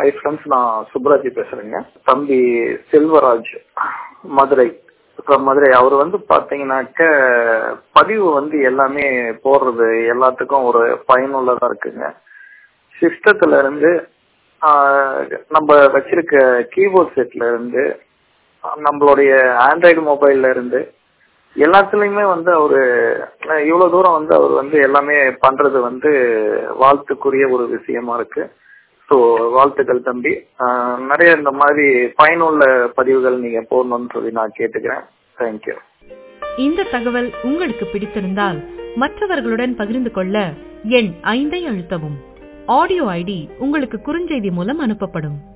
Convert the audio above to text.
hi friends நான் சுப்ராஜி பேசுறேங்க தம்பி செல்வராஜ் மதுரை இப்ப மதுரை அவர் வந்து பாத்தீங்கன்னாக்க பதிவு வந்து எல்லாமே போடுறது எல்லாத்துக்கும் ஒரு பயனுள்ளதா இருக்குங்க சிஸ்டத்துல இருந்து ஆஹ், நம்ம வச்சிருக்க கீபோர்ட் செட்ல இருந்து நம்மளுடைய ஆண்ட்ராய்டு மொபைல்ல இருந்து எல்லாத்துலயுமே வந்து அவரு அஹ், இவ்வளவு தூரம் வந்து அவர் வந்து எல்லாமே பண்றது வந்து வாழ்த்துக்குரிய ஒரு விஷயமா இருக்கு ஸோ வாழ்த்துக்கள் தம்பி ஆஹ், நிறைய இந்த மாதிரி பயனுள்ள பதிவுகள் நீங்க போடணும்னு சொல்லி நான் கேட்டுக்கிறேன் தேங்க்யூ இந்த தகவல் உங்களுக்கு பிடித்திருந்தால் மற்றவர்களுடன் பகிர்ந்து கொள்ள எண் ஐந்தை அழுத்தவும் ஆடியோ ஐடி உங்களுக்கு குறுஞ்செய்தி மூலம் அனுப்பப்படும்